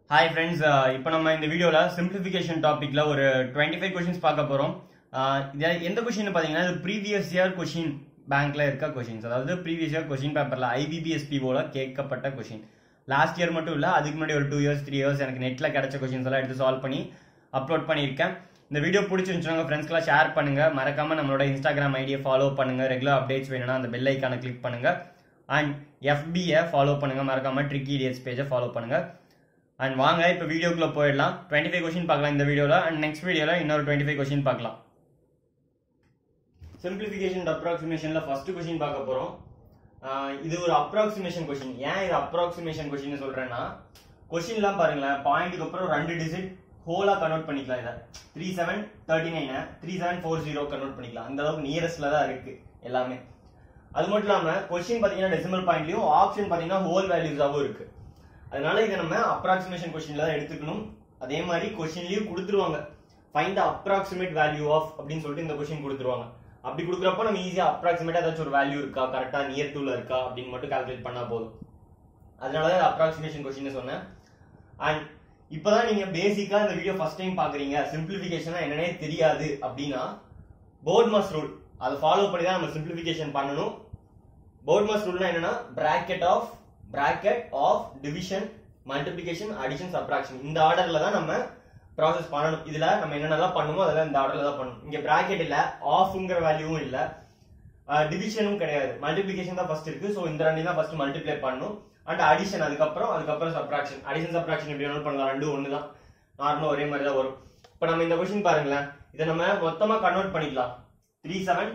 hi friends இப்போ நம்ம இந்த வீடியோவில் சிம்பிளிஃபிகேஷன் டாப்பிக்கில் ஒரு டுவெண்ட்டி ஃபைவ் கொஷின்ஸ் பார்க்க போகிறோம் எந்த கொஷின் பார்த்தீங்கன்னா இது ப்ரீவியஸ் இயர் கொஷின் பேங்க்ல இருக்க கொஷின்ஸ் அதாவது ப்ரீவியஸ் இயர் கொஷின் பேப்பரில் ஐபிபிஎஸ்பிஓல கேட்கப்பட்ட கொஷின் லாஸ்ட் இயர் மட்டும் இல்லை அதுக்கு முன்னாடி ஒரு டூ இயர்ஸ் த்ரீ இயர்ஸ் எனக்கு நெட்டில் கிடைச்ச கொஷின்ஸ் எல்லாம் எடுத்து சால்வ் பண்ணி அப்லோட் பண்ணியிருக்கேன் இந்த வீடியோ பிடிச்சிருந்துச்சுன்னா உங்கள் ஃப்ரெண்ட்ஸ்க்கெல்லாம் ஷேர் பண்ணுங்க மறக்காம நம்மளோட இன்ஸ்டாகிராம் ஐடியை ஃபாலோ பண்ணுங்க ரெகுலர் அப்டேட்ஸ் வேணும்னா அந்த பெல் ஐக்கானை கிளிக் பண்ணுங்க அண்ட் எஃபியை ஃபாலோ பண்ணுங்க மறக்காம ட்ரிக்கி இடியட்ஸ் பேஜை ஃபாலோ பண்ணுங்க அண்ட் வாங்க இப்போ வீடியோக்குள்ள போயிடலாம் டுவெண்ட்டி ஃபைவ் கொஸ்டின் பார்க்கலாம் இந்த வீடியோவில் அண்ட் நெக்ஸ்ட் வீடியோவில் இன்னொரு டுவெண்ட்டி ஃபைவ் கொஸ்டின் பார்க்கலாம் சிம்பிளிஃபிகேஷன் அப்ராக்சிமேஷனில் ஃபர்ஸ்ட் கொஸ்டின் பார்க்க போகிறோம் இது ஒரு அப்ராக்சிமேஷன் கொஸ்டின் ஏன் இது அப்ராக்சிமேஷன் கொஸ்டின் சொல்கிறேன்னா கொஸ்டின்லாம் பாருங்களேன் பாயிண்ட்டுக்கு அப்புறம் ரெண்டு டிஜிட் ஹோலாக கன்வெர்ட் பண்ணிக்கலாம் இதை த்ரீ செவன் தேர்ட்டி நைனை three seven four zero convert பண்ணிக்கலாம் அந்த அளவுக்கு நியரஸ்ட்ல தான் இருக்கு எல்லாமே அது மட்டும் இல்லாமல் கொஸ்டின் பார்த்தீங்கன்னா டெசிமல் பாயிண்ட்லையும் ஆப்ஷன் பார்த்தீங்கன்னா ஹோல் வேல்யூஸாகவும் இருக்கு அதனால இதை நம்ம அப்ராக்சிமேஷன் கொஸ்டின்ல தான் எடுத்துக்கணும் அதே மாதிரி கொஸ்டின்லயும் கொடுத்துருவாங்க find the approximate value of அப்படின்னு சொல்லிட்டு இந்த கொஸ்டின் கொடுத்துருவாங்க அப்படி கொடுக்குறப்ப நம்ம ஈஸியா அப்ராக்சிமேட்டா ஏதாச்சும் ஒரு வேல்யூ இருக்கா கரெக்டா நியர் டூல இருக்கா அப்படின்னு மட்டும் கால்குலேட் பண்ணா போதும் அதனால தான் அப்ராக்சிமேஷன் கொஸ்டின் சொன்னேன் அண்ட் இப்பதான் நீங்க பேசிக்கா இந்த வீடியோ ஃபர்ஸ்ட் டைம் பாக்குறீங்க சிம்பிளிஃபிகேஷனா என்னன்னே தெரியாது அப்படின்னா போர்ட் மாஸ் ரூல் அதை ஃபாலோ பண்ணி தான் நம்ம சிம்பிளிஃபிகேஷன் பண்ணணும் போர்ட் மாஸ் ரூல்னா என்னன்னா bracket of bracket of division multiplication addition subtraction இந்த ஆர்டர்ல தான் நம்ம ப்ராசஸ் பண்ணணும் இதுல நம்ம என்னென்னலாம் பண்ணுமோ அதெல்லாம் இந்த ஆர்டர்ல தான் பண்ணணும் இங்க பிராக்கெட் இல்ல ஆஃப்ங்கிற வேல்யூவும் இல்ல டிவிஷனும் கிடையாது மல்டிபிளிகேஷன் தான் ஃபர்ஸ்ட் இருக்கு ஸோ இந்த ரெண்டையும் தான் ஃபர்ஸ்ட் மல்டிப்ளை பண்ணணும் அண்ட் அடிஷன் அதுக்கப்புறம் அதுக்கப்புறம் சப்ராக்ஷன் அடிஷன் சப்ராக்ஷன் எப்படி வேணாலும் பண்ணலாம் ரெண்டும் ஒன்று தான் நார்மலாக ஒரே மாதிரி தான் வரும் இப்போ நம்ம இந்த கொஸ்டின் பாருங்களேன் இதை நம்ம மொத்தமா கன்வெர்ட் பண்ணிக்கலாம் த்ரீ செவன்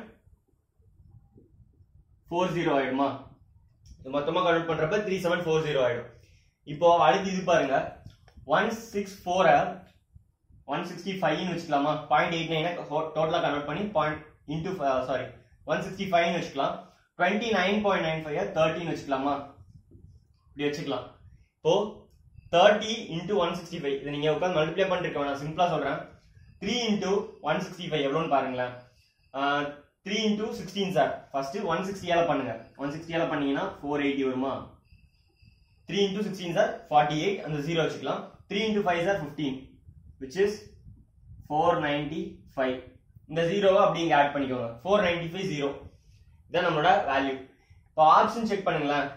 ஃபோர் ஜீரோ ஆயிடுமா இது மொத்தமா கன்வெர்ட் பண்றப்ப த்ரீ செவன் ஃபோர் ஜீரோ ஆயிடும் இப்போ அடுத்து இது பாருங்க one six four one sixty ஃபைவ்னு வச்சுக்கலாமா பாயிண்ட் எயிட் நைனை டோட்டலா கன்வெர்ட் பண்ணி point into sorry one sixty ஃபைவ்னு வச்சுக்கலாம் twenty nine point nine five தேர்ட்டின்னு வச்சுக்கலாமா இப்படி வச்சுக்கலாம் இப்போ thirty into one sixty five இதை நீங்க உட்காந்து மல்டிப்ளை பண்ணிருக்க வேணாம் சிம்பிளா சொல்றேன் three into one sixty five எவ்வளோன்னு பாருங்களேன் three into sixteen sir first one சிக்ஸ்டியால பண்ணுங்க ஒன் சிக்ஸ்டியால பண்ணீங்கன்னா ஃபோர் எயிட்டி வருமா three into sixteen sir forty eight அந்த ஜீரோ வச்சுக்கலாம் three into five sir fifteen which is four ninety five இந்த ஜீரோவை அப்படி இங்க ஆட் பண்ணிக்கோங்க ஃபோர் நைன்டி ஃபைவ் ஜீரோ இதான் நம்மளோட வேல்யூ இப்போ ஆப்ஷன் செக் பண்ணுங்களேன்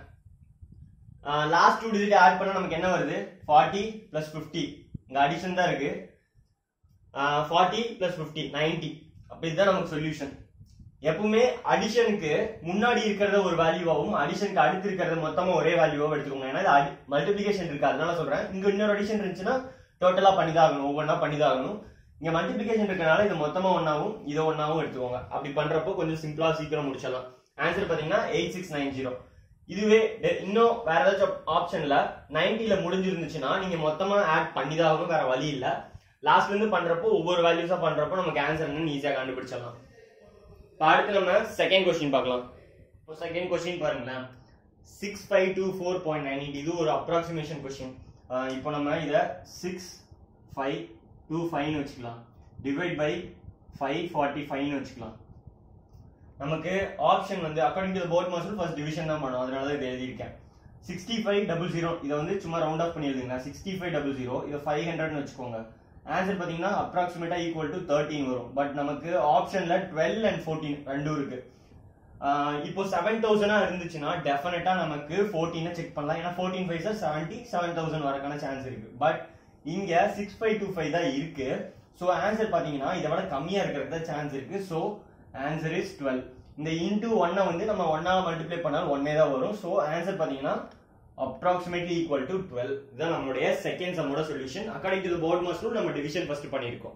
லாஸ்ட் டூ டிஜிட் ஆட் பண்ணா நமக்கு என்ன வருது ஃபார்ட்டி பிளஸ் ஃபிஃப்டி இங்க அடிஷன் தான் இருக்கு ஃபார்ட்டி பிளஸ் ஃபிஃப்டி நைன்டி அப்ப இதுதான் நமக்கு சொல்யூஷன் எப்பவுமே அடிஷனுக்கு முன்னாடி இருக்கிறத ஒரு வேல்யூவாகவும் அடிஷனுக்கு அடுத்து இருக்கிறத மொத்தமா ஒரே வேல்யூவாகவும் எடுத்துக்கோங்க ஏன்னா இது மல்டிபிளிகேஷன் இருக்கு அதனால சொல்றேன் இங்க இன்னொரு அடிஷன் இருந்துச்சுன்னா டோட்டலா பண்ணிதான் ஆகணும் ஒவ்வொன்றா பண்ணிதான் ஆகணும் இங்க மல்டிபிளிகேஷன் இருக்கனால இது மொத்தமா ஒன்னாவும் இதை ஒன்னாவும் எடுத்துக்கோங்க அப்படி பண்றப்போ கொஞ்சம் சிம்பிளா சீக்கிரம் முடிச்சிடலாம் ஆன்சர் பாத்தீங்கன்னா எயிட் சிக்ஸ் நைன் ஜீரோ இதுவே இன்னும் வேற ஏதாச்சும் ஆப்ஷன்ல நைன்டில முடிஞ்சிருந்துச்சுன்னா நீங்க மொத்தமா ஆட் பண்ணிதான் ஆகணும் வேற வழி இல்ல லாஸ்ட்ல இருந்து பண்றப்போ ஒவ்வொரு வேல்யூஸா பண்றப்போ நமக்கு ஆன்சர் என்னன்னு ஈஸியா கண்டுபிடிச்சிடலாம் இப்போ அடுத்து நம்ம செகண்ட் கொஸ்டின் பார்க்கலாம் இப்போ செகண்ட் கொஸ்டின் பாருங்களேன் six five two four point nine இது ஒரு அப்ராக்சிமேஷன் கொஸ்டின் இப்போ நம்ம இதை சிக்ஸ் ஃபைவ் டூ ஃபைவ்னு வச்சுக்கலாம் டிவைட் பை ஃபைவ் ஃபார்ட்டி ஃபைவ்னு வச்சுக்கலாம் நமக்கு ஆப்ஷன் வந்து according to BODMAS first division தான் பண்ணும் அதனால தான் இதை எழுதியிருக்கேன் சிக்ஸ்டி ஃபைவ் டபுள் ஜீரோ இதை வந்து சும்மா ரவுண்ட் ஆஃப் பண்ணி எழுதுங்க சிக்ஸ்டி ஃபைவ் டபுள் ஜீரோ இதை ஃபைவ் ஹண்ட்ரட்னு வச்சுக்கோங்க ஆன்சர் பார்த்தீங்கன்னா அப்ராக்சிமேட்டா ஈக்குவல் டு தேர்ட்டின் வரும் பட் நமக்கு ஆப்ஷன்ல டுவெல் அண்ட் ஃபோர்டீன் ரெண்டும் இருக்கு இப்போ செவன் தௌசண்டா இருந்துச்சுன்னா டெஃபினட்டா நமக்கு ஃபோர்டீனை செக் பண்ணலாம் ஏன்னா fourteen five sir seventy seven thousand வரக்கான சான்ஸ் இருக்கு பட் இங்க சிக்ஸ் ஃபைவ் டூ ஃபைவ் தான் இருக்கு ஸோ ஆன்சர் பார்த்தீங்கன்னா இதை விட கம்மியா இருக்கிறது தான் சான்ஸ் இருக்கு ஸோ ஆன்சர் இஸ் டுவெல் இந்த இன்டூ ஒன்னை வந்து நம்ம ஒன்னால மல்டிப்ளை பண்ணாலும் ஒன்னே தான் வரும் ஸோ ஆன்சர் பார்த்தீங்கன்னா அப்ராக்சிமேட்லி ஈக்குவல் டு டுவெல் இதுதான் நம்மளுடைய செகண்ட் சம்மோட solution according to BODMAS rule நம்ம டிவிஷன் ஃபர்ஸ்ட் பண்ணியிருக்கோம்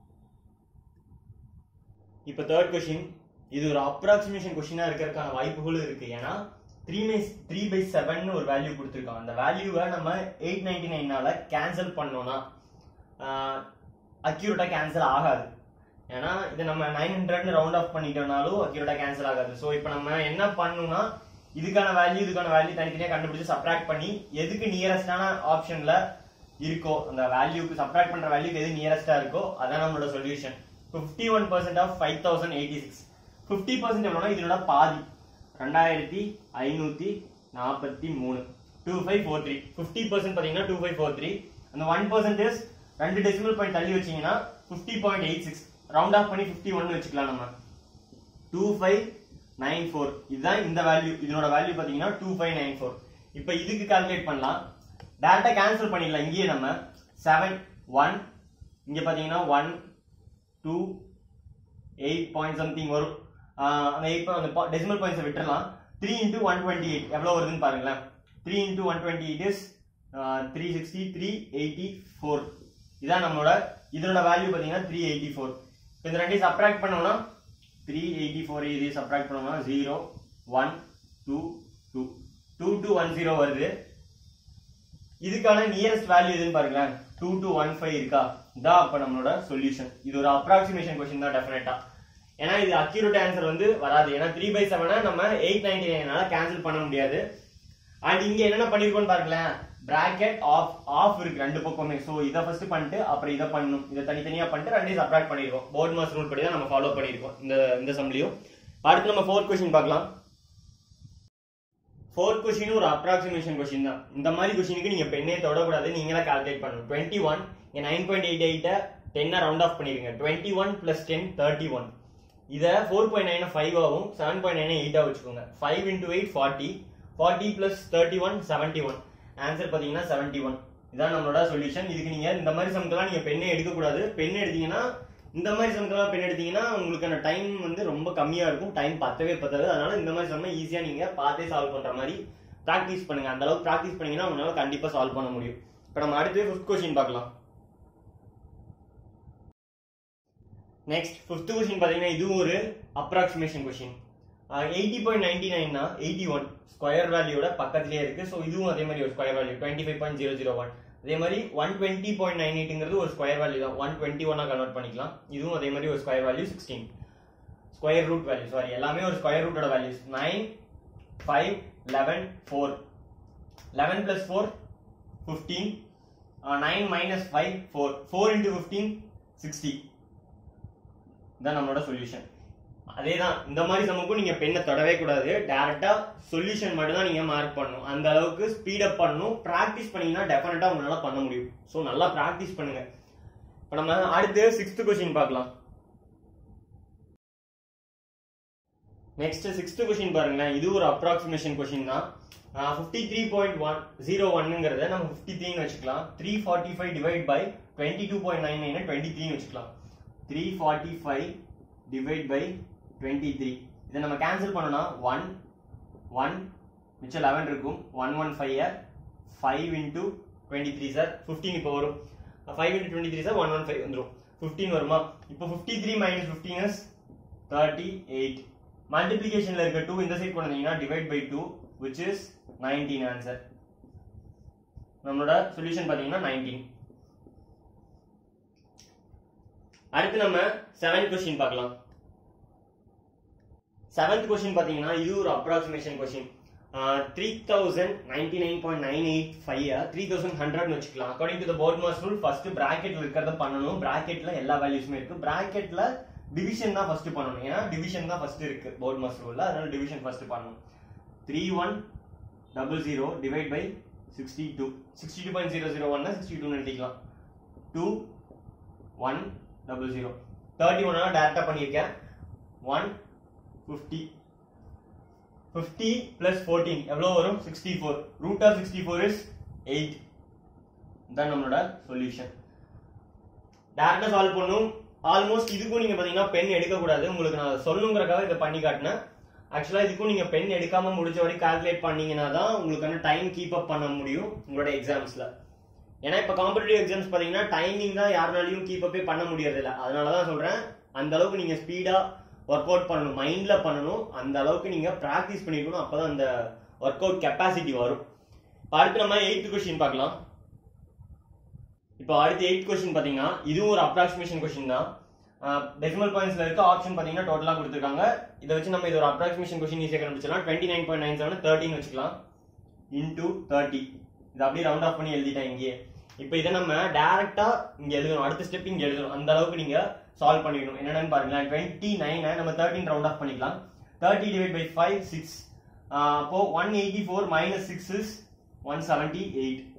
இப்போ தேர்ட் கொஸ்டின் இது ஒரு அப்ராக்சிமேஷன் கொஸ்டினா இருக்கிறதுக்கான வாய்ப்புகளும் இருக்கு ஏன்னா three by three by seven ஒரு வேல்யூ கொடுத்துருக்கோம் அந்த வேல்யூவை நம்ம எயிட் நைன்டி நைனால கேன்சல் பண்ணோம்னா அக்யூரேட்டா கேன்சல் ஆகாது ஏன்னா இதை நம்ம நைன் ஹண்ட்ரட்னு ரவுண்ட் ஆஃப் பண்ணிட்டோம்னாலும் அக்யூரேட்டா கேன்சல் ஆகாது ஸோ இப்போ நம்ம என்ன பண்ணணும்னா இதுக்கான வேல்யூ இதுக்கான வேல்யூ தனித்தனியா கண்டுபிடிச்சு சப்ராக்ட் பண்ணி எதுக்கு நியரஸ்டான ஆப்ஷன்ல இருக்கோ அந்த வேல்யூக்கு சப்ராக்ட் பண்ற வேல்யூக்கு எது நியரஸ்டா இருக்கோ அதான் நம்மளோட solution fifty one percent of five thousand eighty six fifty percent எவ்வளோனா இதனோட பாதி ரெண்டாயிரத்தி ஐநூத்தி நாற்பத்தி மூணு two five four three fifty percent பார்த்தீங்கன்னா டூ ஃபைவ் ஃபோர் த்ரீ அந்த ஒன் பர்சன்டேஜ் ரெண்டு டெசிமல் பாயிண்ட் தள்ளி வச்சீங்கன்னா fifty point eight six round off பண்ணி ஃபிஃப்டி ஒன் வச்சுக்கலாம் நம்ம டூ ஃபைவ் நைன் ஃபோர் இதுதான் இந்த வேல்யூ இதனோட வேல்யூ பார்த்தீங்கன்னா டூ ஃபைவ் நைன் ஃபோர் இப்போ இதுக்கு கால்குலேட் பண்ணலாம் டேரக்டா கேன்சல் பண்ணிடலாம் இங்கேயே நம்ம செவன் ஒன் இங்க பார்த்தீங்கன்னா one two eight point something வரும் ஆஹ் அந்த எயிட் அந்த டெசிமல் பாயிண்ட்ஸை விட்டுறலாம் three into one twenty eight எவ்வளோ வருதுன்னு பாருங்களேன் three into one twenty eight is three sixty three eighty four இதான் நம்மளோட இதனோட வேல்யூ பார்த்தீங்கன்னா த்ரீ எயிட்டி ஃபோர் இந்த ரெண்டையும் சப்ராக்ட் பண்ணோம்னா த்ரீ எயிட்டி ஃபோர் இது சப்ராக்ட் பண்ணோம்னா zero one two two two two one zero வருது இதுக்கான நியரஸ்ட் வேல்யூ எதுன்னு பாருங்களேன் டூ டூ ஒன் ஃபைவ் இருக்கா இதான் அப்ப நம்மளோட சொல்யூஷன் இது ஒரு அப்ராக்சிமேஷன் கொஸ்டின் தான் டெஃபினட்டா ஏன்னா இது அக்யூரேட் ஆன்சர் வந்து வராது ஏன்னா த்ரீ பை செவனை நம்ம எயிட் நைன்டி நைனால கேன்சல் பண்ண முடியாது அண்ட் இங்க என்னென்ன பண்ணிருக்கோம்னு பாருங்களேன் பிராக்கெட் ஆஃப் ஆஃப் இருக்கு ரெண்டு பக்கமே சோ இதை ஃபர்ஸ்ட் பண்ணிட்டு அப்புறம் இதை பண்ணணும் இதை தனித்தனியா பண்ணிட்டு ரெண்டையும் சப்ராக்ட் பண்ணிருக்கோம் போர்ட் மாஸ் ரூல் படி தான் நம்ம ஃபாலோ பண்ணிருக்கோம் இந்த இந்த சம்லையும் அடுத்து நம்ம ஃபோர்த் கொஸ்டின் பார்க்கலாம் ஃபோர்த் கொஸ்டின் ஒரு அப்ராக்சிமேஷன் கொஸ்டின் தான் இந்த மாதிரி கொஸ்டினுக்கு நீங்க பெண்ணே தொடக்கூடாது நீங்களா கால்குலேட் பண்ணணும் டுவெண்ட்டி ஒன் இங்க நைன் பாயிண்ட் எயிட் எயிட்ட டென்னை ரவுண்ட் ஆஃப் பண்ணிருங்க twenty one plus ten thirty one இதை ஃபோர் பாயிண்ட் நைன் ஃபைவ் ஆகும் செவன் பாயிண்ட் நைன் எயிட்டா வச்சுக்கோங்க five into eight forty forty plus thirty one seventy one answer பார்த்தீங்கன்னா seventy one இதான் நம்மளோட சொல்யூஷன் இதுக்கு நீங்க இந்த மாதிரி சம்க்கெல்லாம் நீங்க பெண்ணே எடுக்கக்கூடாது பென் எடுத்தீங்கன்னா இந்த மாதிரி சம்க்கெல்லாம் பென் எடுத்தீங்கன்னா உங்களுக்கான டைம் வந்து ரொம்ப கம்மியா இருக்கும் டைம் பத்தவே பத்தாது அதனால இந்த மாதிரி சம்ம ஈஸியா நீங்க பார்த்தே சால்வ் பண்ற மாதிரி ப்ராக்டிஸ் பண்ணுங்க அந்த அளவுக்கு ப்ராக்டிஸ் பண்ணீங்கன்னா உங்களால கண்டிப்பா சால்வ் பண்ண முடியும் இப்போ நம்ம அடுத்து ஃபிஃப்த் கொஸ்டின் பார்க்கலாம் நெக்ஸ்ட் ஃபிஃப்த் கொஸ்டின் பார்த்தீங்கன்னா இதுவும் ஒரு approximation question eighty point ninety நைன்னா எயிட்டி ஒன் ஸ்கொயர் வேல்யூட பக்கத்துலேயே இருக்கு ஸோ இதுவும் அதே மாதிரி ஒரு square value twenty five point zero zero one அதே மாதிரி ஒன் டுவெண்ட்டி பாயிண்ட் நைன் எயிட்டுங்கிறது ஒரு ஸ்கொயர் வேல்யூ தான் ஒன் டுவெண்ட்டி ஒன்னா கன்வெர்ட் பண்ணிக்கலாம் இதுவும் அதே மாதிரி ஒரு square value sixteen square root value sorry எல்லாமே ஒரு ஸ்கொயர் ரூட்டோட values nine five eleven four eleven plus four fifteen nine minus five four four into fifteen sixty இதான் நம்மளோட சொல்யூஷன் அதே தான் இந்த மாதிரி சமக்கும் நீங்க பெண்ணை தொடவே கூடாது டேரக்டா சொல்யூஷன் மட்டும் தான் நீங்க மார்க் பண்ணணும் அந்த அளவுக்கு ஸ்பீட் அப் பண்ணணும் பிராக்டிஸ் பண்ணீங்கன்னா டெஃபினட்டா உங்களால பண்ண முடியும் ஸோ நல்லா பிராக்டிஸ் பண்ணுங்க இப்போ நம்ம அடுத்து சிக்ஸ்த் கொஸ்டின் பார்க்கலாம் நெக்ஸ்ட் சிக்ஸ்த் கொஸ்டின் பாருங்களேன் இது ஒரு அப்ராக்சிமேஷன் கொஸ்டின் தான் fifty three point one zero ஒன்னுங்கிறத நம்ம ஃபிஃப்டி த்ரீன்னு வச்சுக்கலாம் three forty five divide by twenty two point nine nine twenty த்ரீன்னு வச்சுக்கலாம் three forty five divide by twenty three இதை நம்ம கேன்சல் பண்ணோம்னா ஒன் ஒன் மிச்சம் லெவன் இருக்கும் one one five five into twenty three sir fifteen இப்போ வரும் five into twenty three sir one one five வந்துடும் ஃபிஃப்டீன் வருமா இப்போ fifty three minus fifteen is thirty eight மல்டிபிளிகேஷன்ல இருக்க டூ இந்த சைட் பண்ணீங்கன்னா divide by two which is nineteen answer நம்மளோட சொல்யூஷன் பாத்தீங்கன்னா நைன்டீன் அடுத்து நம்ம செவன்த் கொஸ்டின் பார்க்கலாம் செவன்த் கொஸ்டின் பாத்தீங்கன்னா இது ஒரு approximation question three thousand ninety nine point nine eight five three thousand ஹண்ட்ரட்னு வச்சுக்கலாம் according to the BODMAS rule first பிராக்கெட்ல இருக்கிறத பண்ணணும் பிராக்கெட்ல எல்லா வேல்யூஸுமே இருக்கு பிராக்கெட்ல டிவிஷன் தான் ஃபர்ஸ்ட் பண்ணணும் ஏன்னா டிவிஷன் தான் ஃபர்ஸ்ட் இருக்கு போர்ட் மாஸ் ரூல்ல அதனால டிவிஷன் ஃபர்ஸ்ட் பண்ணணும் three one double zero divide by sixty two sixty two point zero zero ஒன்னா சிக்ஸ்டி டூன்னு எழுதிக்கலாம் two one double zero thirty ஒன்னா டேரக்டா பண்ணியிருக்கேன் one fifty fifty plus fourteen எவ்வளோ வரும் sixty four root of sixty four is eight தான் நம்மளோட சொல்யூஷன் டேரக்டா சால்வ் பண்ணும் ஆல்மோஸ்ட் இதுக்கும் நீங்க பாத்தீங்கன்னா பென் எடுக்கக்கூடாது உங்களுக்கு நான் சொல்லணுங்கிறக்காக இதை பண்ணி காட்டினேன் ஆக்சுவலா இதுக்கும் நீங்க பென் எடுக்காம முடிஞ்ச வரைக்கும் கால்குலேட் பண்ணீங்கன்னா தான் உங்களுக்கான டைம் கீப் அப் பண்ண முடியும் உங்களோட எக்ஸாம்ஸ்ல ஏன்னா இப்ப காம்படிட்டிவ் எக்ஸாம்ஸ் பாத்தீங்கன்னா டைமிங் தான் யாருனாலையும் கீப் அப்பே பண்ண முடியறது இல்ல அதனால தான் சொல்றேன் அந்த அளவுக்கு நீங்க ஸ்பீடா ஒர்க் அவுட் பண்ணணும் மைண்ட்ல பண்ணணும் அந்த அளவுக்கு நீங்க பிராக்டிஸ் பண்ணிருக்கணும் அப்பதான் அந்த ஒர்க் அவுட் கெப்பாசிட்டி வரும் இப்ப அடுத்து நம்ம எயித்து கொஸ்டின் பார்க்கலாம் இப்போ அடுத்து எயிட் கொஸ்டின் பாத்தீங்கன்னா இதுவும் ஒரு அப்ராக்சிமேஷன் கொஸ்டின் தான் டெசிமல் பாயிண்ட்ஸ்ல இருக்க ஆப்ஷன் பாத்தீங்கன்னா டோட்டலா கொடுத்துருக்காங்க இதை வச்சு நம்ம இது ஒரு அப்ராக்சிமேஷன் கொஸ்டின் ஈஸியாக கண்டுபிடிச்சலாம் twenty nine point nine seven தேர்ட்டின் வச்சுக்கலாம் இன்டூ தேர்ட்டி இது அப்படியே ரவுண்ட் ஆஃப் பண்ணி எழுதிட்டேன் இங்கேயே இப்போ இதை நம்ம டேரக்டா இங்க எழுதணும் அடுத்த ஸ்டெப் இங்க எழுதணும் அந்த அளவுக்கு நீங்க சால்வ் பண்ணிக்கணும் என்னன்னு பாருங்களேன் டுவெண்ட்டி நைன் நம்ம தேர்ட்டின் ரவுண்ட் ஆஃப் பண்ணிக்கலாம் thirty divide by five six அப்போ one eighty four minus six is one seventy eight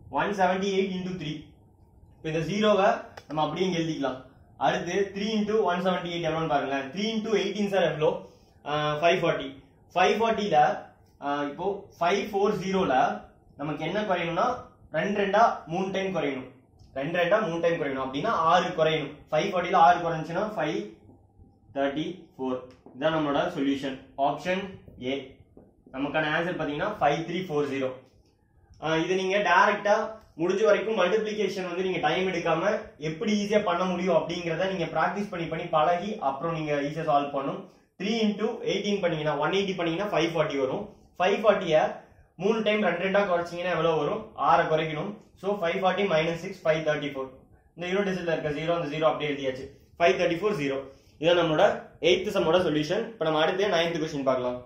one seventy eight into three இப்போ இந்த ஜீரோவை நம்ம அப்படியே இங்க எழுதிக்கலாம் அடுத்து three into one seventy eight எவ்வளோன்னு பாருங்களேன் த்ரீ இன்டூ எயிட்டீன் சார் எவ்வளோ ஃபைவ் ஃபார்ட்டி ஃபைவ் ஃபார்ட்டியில் இப்போ ஃபைவ் ஃபோர் ஜீரோல நமக்கு என்ன குறையணும்னா ரெண்டு ரெண்டா மூணு டைம் குறையணும் ரெண்டு ரெண்டா மூணு டைம் குறையணும் அப்படின்னா ஆறு குறையணும் ஃபைவ் ஃபார்ட்டியில் ஆறு குறைஞ்சுன்னா ஃபைவ் தேர்ட்டி ஃபோர் இதுதான் நம்மளோட சொல்யூஷன் ஆப்ஷன் ஏ நமக்கான ஆன்சர் பார்த்தீங்கன்னா ஃபைவ் த்ரீ ஃபோர் ஜீரோ இது நீங்க டைரக்டா முடிஞ்ச வரைக்கும் மல்டிப்ளிகேஷன் வந்து நீங்க டைம் எடுக்காம எப்படி ஈஸியா பண்ண முடியும் அப்படிங்கறத நீங்க பிராக்டிஸ் பண்ணி பண்ணி பழகி அப்புறம் நீங்க ஈஸியா சால்வ் பண்ணும் த்ரீ இன்டூ எயிட்டீன் பண்ணீங்கன்னா ஒன் எயிட்டி பண்ணீங்கன்னா ஃபைவ் ஃபார்ட்டி வரும் ஃபைவ் ஃபார்ட்டியை மூணு டைம் ரெண்டு ரெண்டா குறைச்சிங்கன்னா எவ்வளவு வரும் ஆறை குறைக்கணும் so five forty minus six five thirty four இந்த யூனிட் டிஜிட்ல இருக்க ஜீரோ அந்த ஜீரோ அப்படியே எழுதியாச்சு ஃபைவ் தேர்ட்டி ஃபோர் ஜீரோ இதான் நம்மளோட எயித்து சம்மோட சொல்யூஷன் இப்போ நம்ம அடுத்து நைன்த் கொஸ்டின் பார்க்கலாம்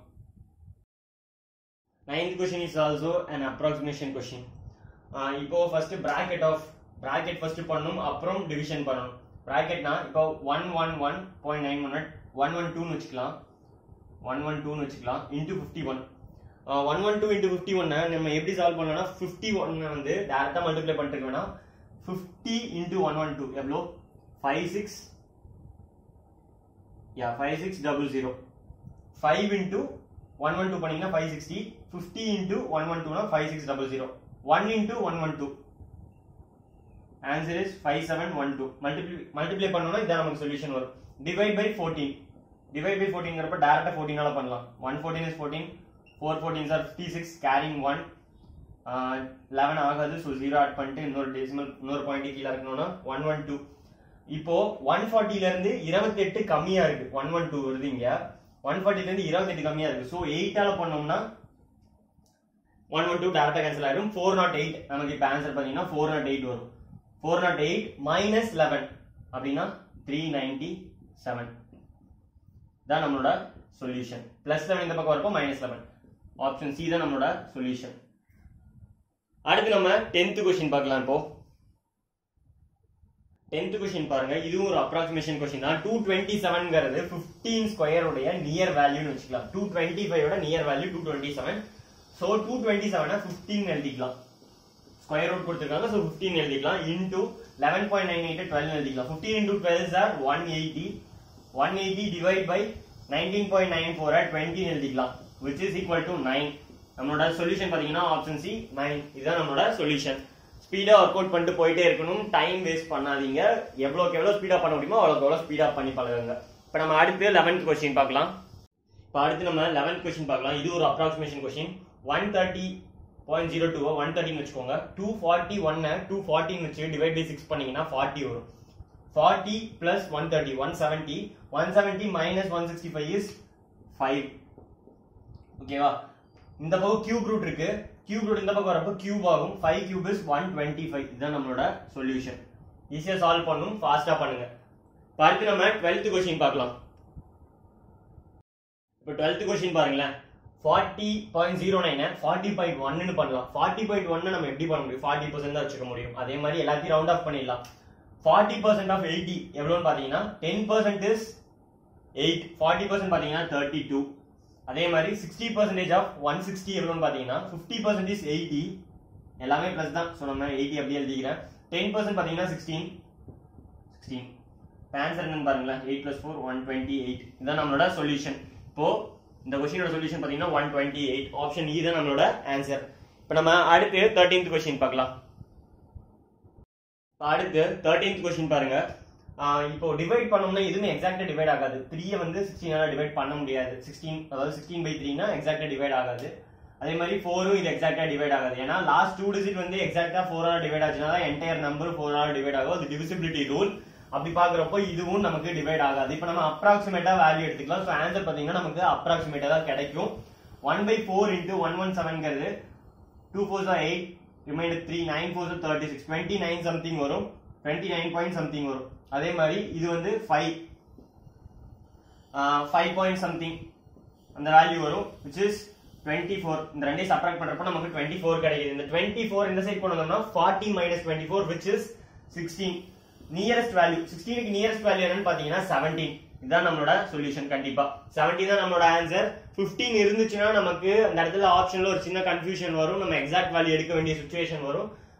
ninth question is also an approximation question இப்போ first bracket of bracket first பண்ணணும் அப்புறம் டிவிஷன் பண்ணணும் பிராக்கெட்னா இப்போ one one one point nine one one one டூன்னு வச்சுக்கலாம் ஒன் ஒன் டூன்னு வச்சுக்கலாம் into fifty one one one two into fifty ஒன்னை நம்ம எப்படி சால்வ் பண்ணலாம்னா ஃபிஃப்டி ஒன்னை வந்து டேரெக்டாக மல்டிப்ளை பண்ணிட்டு வேணா fifty into one one two எவ்வளோ ஃபைவ் சிக்ஸ் யா five six double zero five into one one two பண்ணீங்கன்னா five sixty fifty into one one டூனா five six double zero one into one one two answer is five seven one two multiply multiply பண்ணோம்னா இதான் நமக்கு solution வரும் divide by fourteen divide by ஃபோர்டீன்ங்கிறப்ப டேரக்டாக ஃபோர்டீனால பண்ணலாம் one fourteen is fourteen four fourteen sir fifty six carrying one eleven ஆகாது so zero add பண்ணிட்டு இன்னொரு டெசிமல் இன்னொரு பாயிண்ட் கீழே இருக்கணும்னா ஒன் ஒன் டூ இப்போ ஒன் ஃபார்ட்டில இருந்து இருபத்தெட்டு கம்மியா இருக்கு ஒன் ஒன் டூ வருது இங்க ஒன் ஃபார்ட்டில இருந்து இருபத்தெட்டு கம்மியா இருக்கு ஸோ எயிட்டால பண்ணோம்னா ஒன் ஒன் டூ டேரக்டா கேன்சல் ஆயிடும் ஃபோர் நாட் எயிட் நமக்கு இப்போ ஆன்சர் பார்த்தீங்கன்னா ஃபோர் நாட் எயிட் வரும் four naught eight minus eleven அப்படின்னா த்ரீ நைன்டி செவன் தான் நம்மளோட சொல்யூஷன் பிளஸ் லெவன் இந்த பக்கம் வரப்போ மைனஸ் லெவன் ஆப்ஷன் சி தான் நம்மளோட சொல்யூஷன் அடுத்து நம்ம டென்த் கொஸ்டின் பார்க்கலாம் இப்போ டென்த் கொஸ்டின் பாருங்க இதுவும் ஒரு அப்ராக்சிமேஷன் கொஸ்டின் தான் டூ டுவெண்ட்டி செவன்ங்கிறது ஃபிஃப்டீன் ஸ்கொயருடைய நியர் வேல்யூன்னு வச்சுக்கலாம் டூ டுவெண்ட்டி ஃபைவோட near value two twenty seven so two twenty செவனை ஃபிஃப்டீன் எழுதிக்கலாம் ஸ்கொயர் ரூட் கொடுத்துருக்காங்க ஸோ ஃபிஃப்டீன் எழுதிக்கலாம் into eleven point nine eight twelve எழுதிக்கலாம் fifteen into twelve sir one eighty one eighty divide by nineteen point nine four டுவெண்ட்டின்னு எழுதிக்கலாம் which is equal to nine நம்மளோட solution பார்த்தீங்கன்னா option C nine இதுதான் நம்மளோட solution speedo work out பண்ணிட்டு போயிட்டே இருக்கணும் டைம் வேஸ்ட் பண்ணாதீங்க எவ்வளோக்கு எவ்வளோ ஸ்பீடா பண்ண முடியுமோ அவ்வளோக்கு எவ்வளோ ஸ்பீடா பண்ணி பழகுங்க இப்போ நம்ம அடுத்து லெவன்த் கொஸ்டின் பார்க்கலாம் இப்போ அடுத்து நம்ம லெவன்த் கொஸ்டின் பார்க்கலாம் இது ஒரு approximation question one thirty point zero two one தேர்ட்டின்னு வச்சுக்கோங்க டூ ஃபார்ட்டி ஒன்னை டூ ஃபார்ட்டின்னு வச்சு டிவைட் பை சிக்ஸ் பண்ணீங்கன்னா ஃபார்ட்டி வரும் forty plus one thirty one seventy one seventy minus one sixty five is five ஓகேவா இந்த பக்கம் கியூப் ரூட் இருக்கு கியூப் ரூட் இந்த பக்கம் வரப்போ கியூப் ஆகும் five cube is one twenty five இதுதான் நம்மளோட சொல்யூஷன் ஈஸியா சால்வ் பண்ணும் ஃபாஸ்டா பண்ணுங்க இப்போ அடுத்து நம்ம டுவெல்த் கொஸ்டின் பார்க்கலாம் இப்போ டுவெல்த் கொஸ்டின் பாருங்களேன் forty point zero nine forty point ஒன்னு பண்ணலாம் ஃபார்ட்டி பாயிண்ட் ஒன்னு நம்ம எப்படி பண்ண முடியும் ஃபார்ட்டி பர்சன்ட் தான் வச்சுக்க முடியும் அதே மாதிரி எல்லாத்தையும் ரவுண்ட் ஆஃப் பண்ணிடலாம் ஃபார்ட்டி பர்சன்ட் ஆஃப் எயிட்டி எவ்வளோன்னு பார்த்தீங்கன்னா ten percent is eight forty percent பார்த்தீங்கன்னா தேர்ட்டி டூ அதே மாதிரி sixty percentage of one sixty எவ்வளோன்னு பார்த்தீங்கன்னா ஃபிஃப்டி பர்சன்டேஜ் எயிட்டி எல்லாமே ப்ளஸ் தான் ஸோ நம்ம எயிட்டி அப்படியே எழுதிக்கிறேன் டென் பர்சன்ட் பார்த்தீங்கன்னா சிக்ஸ்டீன் சிக்ஸ்டீன் ஆன்சர் என்னன்னு பாருங்களேன் eight plus four one twenty eight இதுதான் நம்மளோட சொல்யூஷன் இப்போ இந்த கொஸ்டினோட சொல்யூஷன் பார்த்தீங்கன்னா one twenty eight option E தான் நம்மளோட ஆன்சர் இப்போ நம்ம அடுத்து தேர்ட்டீன்த் கொஸ்டின் பார்க்கலாம் இப்போ அடுத்து தேர்ட்டீன்த் கொஸ்டின் பாருங்க ஆஹ் இப்போ டிவைட் பண்ணோம்னா எதுவுமே எக்ஸாக்டா டிவைட் ஆகாது த்ரீயை வந்து சிக்ஸ்டீனால டிவைட் பண்ண முடியாது சிக்ஸ்டீன் அதாவது சிக்ஸ்டீன் பை த்ரீனா எக்ஸாக்டா டிவைட் ஆகாது அதே மாதிரி ஃபோரும் இது எக்ஸாக்டா டிவைட் ஆகாது ஏன்னா லாஸ்ட் டூ டிஜிட் வந்து எக்ஸாக்டா ஃபோரால டிவைட் ஆச்சுன்னா என்டையர் நம்பர் ஃபோரால டிவைட் ஆகும் அது டிவிசிபிலிட்டி ரூல் அப்படி பாக்குறப்போ இதுவும் நமக்கு டிவைட் ஆகாது இப்போ நம்ம அப்ராக்சிமேட்டா வேல்யூ எடுத்துக்கலாம் ஸோ ஆன்சர் பாத்தீங்கன்னா நமக்கு அப்ராக்சிமேட்டா தான் கிடைக்கும் one by four into one one செவன்ங்கிறது two four eight remainder three nine four thirty six twenty nine something வரும் டுவெண்ட்டி நைன் பாயிண்ட் சம்திங் வரும் அதே மாதிரி இது வந்து ஃபைவ் ஃபைவ் பாயிண்ட் சம்திங் அந்த வேல்யூ வரும் விச் இஸ் டுவெண்ட்டி ஃபோர் இந்த ரெண்டையும் சப்ராக்ட் பண்றப்ப நமக்கு டுவெண்ட்டி ஃபோர் கிடைக்குது இந்த டுவெண்ட்டி ஃபோர் இந்த சைட் கொண்டு வந்தோம்னா forty minus twenty four which is sixteen nearest value சிக்ஸ்டீனுக்கு நியரஸ்ட் வேல்யூ என்னன்னு பாத்தீங்கன்னா செவன்டீன் இதுதான் நம்மளோட சொல்யூஷன் கண்டிப்பா செவன்டீன் தான் நம்மளோட ஆன்சர் 15 இருந்துச்சுன்னா நமக்கு அந்த இடத்துல ஆப்ஷன்ல ஒரு சின்ன கன்ஃபியூஷன் வரும் நம்ம எக்ஸாக்ட் வேல்யூ எடுக்க வேண்டிய சுச்சுவேஷன் வரும்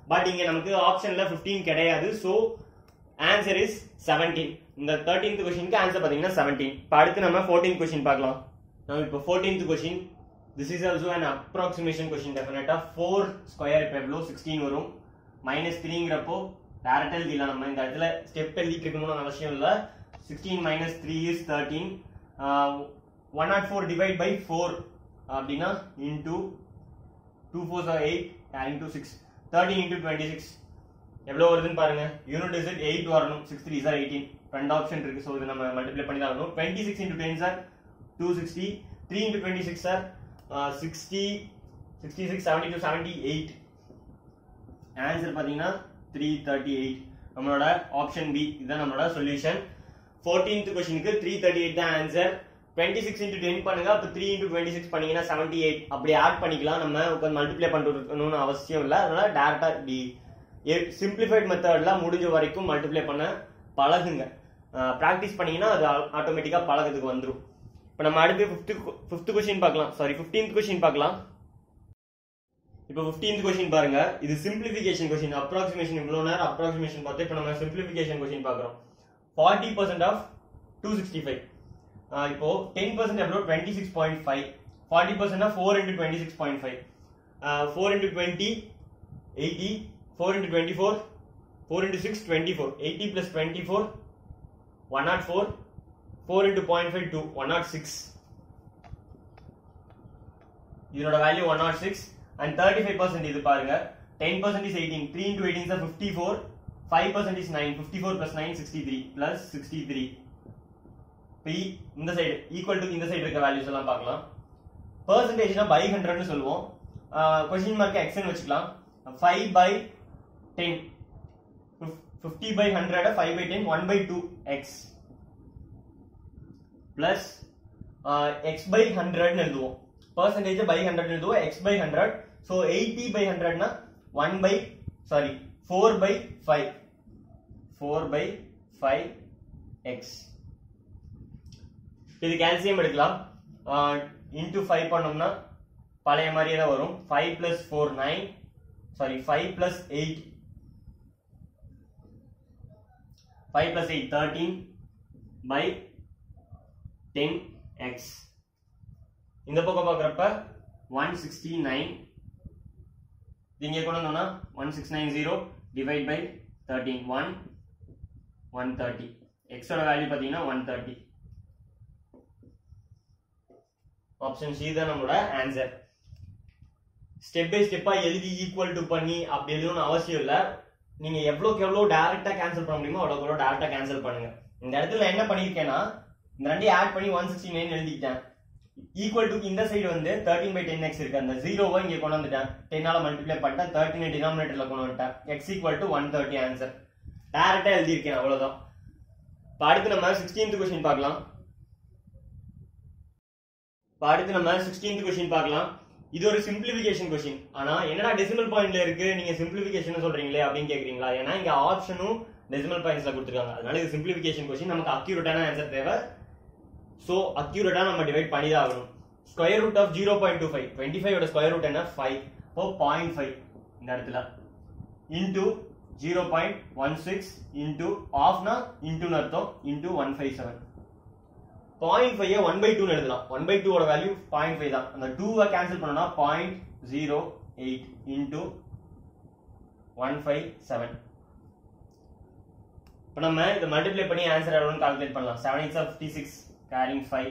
பட் இங்க நமக்கு ஆப்ஷன்ல 15 கிடையாது ஸோ ஆன்சர் இஸ் 17 இந்த தேர்ட்டீன்த் கொஸ்டினுக்கு ஆன்சர் பாத்தீங்கன்னா 17 இப்போ அடுத்து நம்ம 14th கொஸ்டின் பார்க்கலாம் நம்ம இப்போ 14th question this is also an approximation question definitely 4 square இப்போ எவ்வளோ 16 வரும் மைனஸ் த்ரீங்கிறப்போ டேரக்ட் எழுதிடலாம் நம்ம இந்த இடத்துல ஸ்டெப் எழுதிட்டு இருக்கணும்னு அவசியம் இல்லை sixteen minus three is thirteen one not four divide by four அப்படின்னா into two four sir eight into six தேர்ட்டின் இன்டூ டுவெண்ட்டி சிக்ஸ் எவ்வளோ வருதுன்னு பாருங்க யூனிட் இஸ் எயிட் வரணும் சிக்ஸ் த்ரீ சார் எயிட்டீன் ரெண்டு ஆப்ஷன் இருக்கு ஸோ இது நம்ம மல்டிப்ளை பண்ணி தான் வரணும் twenty six into ten sir two sixty three into twenty six sir sixty sixty six seventy two seventy eight answer பார்த்தீங்கன்னா த்ரீ தேர்ட்டி எயிட் நம்மளோட ஆப்ஷன் பி இதுதான் நம்மளோட சொல்யூஷன் ஃபோர்டீன்த் கொஸ்டினுக்கு த்ரீ தேர்ட்டி எயிட் தான் answer twenty six into ten பண்ணுங்க அப்போ three into twenty six பண்ணீங்கன்னா seventy eight அப்படி ஆட் பண்ணிக்கலாம் நம்ம உட்காந்து மல்டிப்ளை பண்ணிருக்கணும்னு அவசியம் இல்லை அதனால டேரக்டா இப்படி சிம்பிளிஃபைட் மெத்தட்ல முடிஞ்ச வரைக்கும் மல்டிப்ளை பண்ண பழகுங்க ப்ராக்டிஸ் பண்ணீங்கன்னா அது ஆட்டோமேட்டிக்காக பழகத்துக்கு வந்துடும் இப்போ நம்ம அடுத்து ஃபிஃப்த்து ஃபிஃப்த் கொஸ்டின் பார்க்கலாம் சாரி ஃபிஃப்டீன்த் கொஸ்டின் பார்க்கலாம் இப்போ ஃபிஃப்டீன்த் கொஸ்டின் பாருங்க இது சிம்பிளிஃபிகேஷன் கொஸ்டின் அப்ராக்சிமேஷன் இவ்வளோ நேரம் அப்ராக்சிமேஷன் பார்த்து இப்போ நம்ம சிம்பிளிஃபிகேஷன் கொஸ்டின் பார்க்குறோம் forty percent of two sixty five இப்போ டென் பர்சன்ட் எவ்வளோ twenty six point five forty percent four into twenty six point five four into twenty eighty four into twenty four four into six twenty four eighty plus twenty four one not four four into point five two one nought six இதோட value one nought six and thirty five percent இது பாருங்க ten percent is eighteen three into eighteen sir fifty four five percent is nine fifty four plus nine sixty three plus sixty three பி இந்த side equal to இந்த side இருக்க values எல்லாம் பார்க்கலாம் பர்சன்டேஜ்னா by ஹண்ட்ரட்னு சொல்லுவோம் question mark எக்ஸ்ன்னு வச்சுக்கலாம் five by ten fifty by hundred five by ten one by two x plus x by ஹண்ட்ரட்னு எழுதுவோம் பர்சன்டேஜ் பை ஹண்ட்ரட் எழுதுவோம் x by hundred so eighty by ஹண்ட்ரட்னா one by sorry four by five four by five x இது கேல்சியம் எடுக்கலாம் into five பண்ணோம்னா பழைய மாதிரியே தான் வரும் five plus four nine sorry five plus eight five plus eight thirteen by ten x இந்த பக்கம் பார்க்குறப்ப ஒன் சிக்ஸ்டி நைன் இங்கே கொண்டு வந்தோம்னா one six nine zero divide by thirteen one one thirty எக்ஸோட வேல்யூ பார்த்தீங்கன்னா ஒன் தேர்ட்டி ஆப்ஷன் சி தான் நம்மளோட ஆன்சர் ஸ்டெப் பை ஸ்டெப்பா எழுதி ஈக்குவல் டு பண்ணி அப்படி எழுதணும்னு அவசியம் இல்லை நீங்க எவ்வளோக்கு எவ்வளோ டேரக்டா கேன்சல் பண்ண முடியுமோ அவ்வளோக்கு எவ்வளோ டேரக்டா கேன்சல் பண்ணுங்க இந்த இடத்துல என்ன பண்ணியிருக்கேன்னா இந்த ரெண்டையும் ஆட் பண்ணி ஒன் சிக்ஸ்டி நைன் எழுதிட்டேன் ஈக்குவல் டு இந்த சைடு வந்து தேர்ட்டின் பை டென் எக்ஸ் இருக்கு அந்த ஜீரோவை இங்கே கொண்டு வந்துட்டேன் டென்னால மல்டிப்ளை பண்ணிட்டேன் தேர்ட்டின் டினாமினேட்டர்ல கொண்டு வந்துட்டேன் x equal to one thirty answer டேரக்டா எழுதியிருக்கேன் அவ்வளவுதான் இப்போ அடுத்து நம்ம சிக்ஸ்டீன்த் கொஸ்டின் பார்க்கலாம் இப்போ அடுத்து நம்ம சிக்ஸ்டீன்த் கொஸ்டின் பார்க்கலாம் இது ஒரு சிம்பிளிஃபிகேஷன் கொஸ்டின் ஆனா என்னடா டெசிமல் பாயிண்ட்ல இருக்கு நீங்க சிம்பிளிஃபிகேஷன் சொல்றீங்களே அப்படின்னு கேக்குறீங்களா ஏன்னா இங்க ஆப்ஷனும் டெசிமல் பாயிண்ட்ஸ்ல கொடுத்துருக்காங்க அதனால இது சிம்பிளிஃபிகேஷன் கொஸ்டின் நமக்கு அக்யூரேட்டான ஆன்சர் தேவை ஸோ அக்யூரேட்டா நம்ம டிவைட் பண்ணி தான் ஆகணும் square root of zero point two five twenty five square root என்ன ஃபைவ் இப்போ பாயிண்ட் ஃபைவ் இந்த இடத்துல into zero point one six into ஆஃப்னா இன்டூன்னு அர்த்தம் into one five seven point five one by two எழுதலாம் ஒன் பை டூவோட value point five தான் அந்த டூவை கேன்சல் பண்ணோம்னா point zero eight into one five seven இப்போ நம்ம இதை மல்டிப்ளை பண்ணி ஆன்சர் எவ்வளோன்னு கால்குலேட் பண்ணலாம் seven eights fifty six carrying five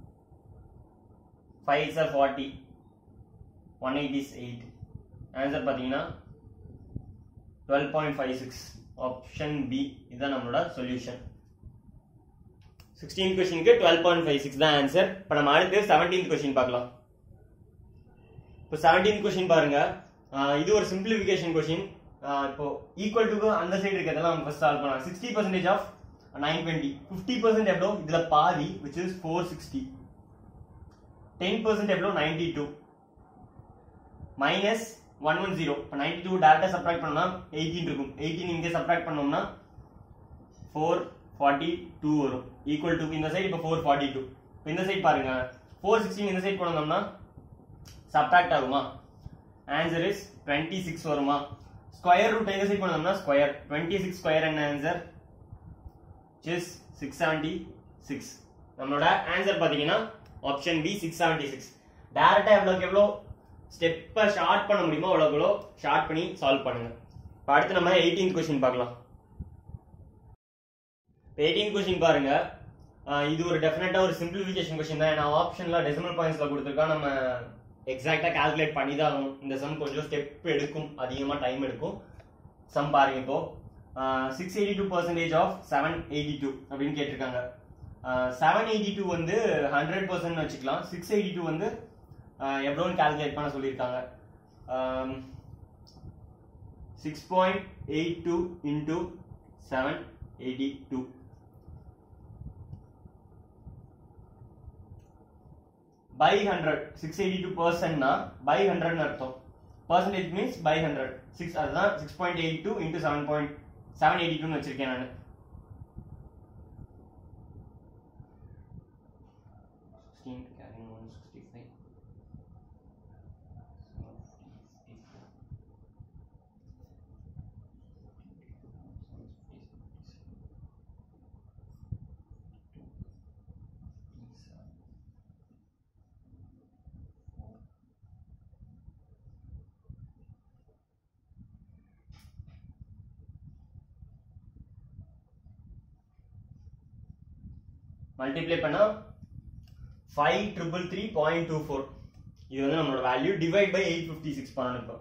five eights forty one eight is eight answer பார்த்தீங்கன்னா twelve point five six option B இதுதான் நம்மளோட சொல்யூஷன் சிக்ஸ்டீன் கொஸ்டினுக்கு டுவெல் பாயிண்ட் ஃபைவ் சிக்ஸ் தான் ஆன்சர் இப்போ நம்ம அடுத்து செவன்டீன் கொஸ்டின் பார்க்கலாம் இப்போ செவன்டீன் கொஸ்டின் பாருங்க ஆஹ் இது ஒரு சிம்பிளிஃபிகேஷன் கொஸ்டின் இப்போ ஈக்குவல் டு அந்த சைடு இருக்கிறதெல்லாம் நம்ம ஃபர்ஸ்ட் சால்வ் பண்ணலாம் sixty percentage of nine twenty fifty percent எவ்வளோ இதுல பாதி which is four sixty ten percent எவ்வளோ ninety two minus one one zero இப்போ நைன்டி டூ டேரக்டாக சப்ராக்ட் பண்ணோம்னா எயிட்டீன் இருக்கும் எயிட்டீன் இங்கே சப்ராக்ட் பண்ணோம்னா ஃபோர் ஃபார்ட்டி டூ வரும் ஈக்குவல் டு இந்த சைடு இப்போ ஃபோர் ஃபார்ட்டி டூ இப்போ இந்த சைடு பாருங்க ஃபோர் சிக்ஸ்டீன் இந்த சைடு கொண்டு வந்தோம்னா சப்ராக்ட் ஆகுமா ஆன்சர் இஸ் டுவெண்ட்டி சிக்ஸ் வருமா ஸ்கொயர் ரூட் எங்க சைட் பண்ணோம்னா ஸ்கொயர் டுவெண்ட்டி சிக்ஸ் ஸ்கொயர் என்ன answer is six seventy six நம்மளோட ஆன்சர் பாத்தீங்கன்னா option B six seventy six டேரக்டா எவ்வளோக்கு எவ்வளோ ஸ்டெப்பை ஷார்ட் பண்ண முடியுமோ அவ்வளோக்கு எவ்வளோ ஷார்ட் பண்ணி சால்வ் பண்ணுங்க இப்போ அடுத்து நம்ம எயிட்டீன் கொஸ்டின் பார்க்கலாம் எயிட்டீன் கொஸ்டின் பாருங்க ஆஹ் இது ஒரு டெஃபினட்டா ஒரு சிம்பிளிஃபிகேஷன் கொஸ்டின் தான் நான் ஆப்ஷன்ல டெசிமல் பாயிண்ட்ஸ்ல கொடுத்துருக்கா நம்ம எக்ஸாக்டா கால்குலேட் பண்ணி தான் ஆகணும் இந்த சம் கொஞ்சம் ஸ்டெப் எடுக்கும் அதிகமா டைம் எடுக்கும் சம் பாருங்க இப்போ six eighty two percentage of seven eighty two அப்படின்னு கேட்டிருக்காங்க செவன் எயிட்டி டூ வந்து ஹண்ட்ரட் பர்சன்ட் வச்சுக்கலாம் சிக்ஸ் எயிட்டி டூ வந்து ஆஹ் எவ்வளோன்னு கால்குலேட் பண்ண சொல்லியிருக்காங்க six point eight two into seven eighty two by hundred six eighty two பர்சன்ட்னா பை ஹண்ட்ரட்னு அர்த்தம் percentage means by hundred six அதுதான் six point eight two into seven point seven eighty டூன்னு வச்சிருக்கேன் நான் மல்டிப்ளை பண்ணா five triple three point two four இது வந்து நம்மளோட value divide by eight fifty six பண்ணணும் இப்போ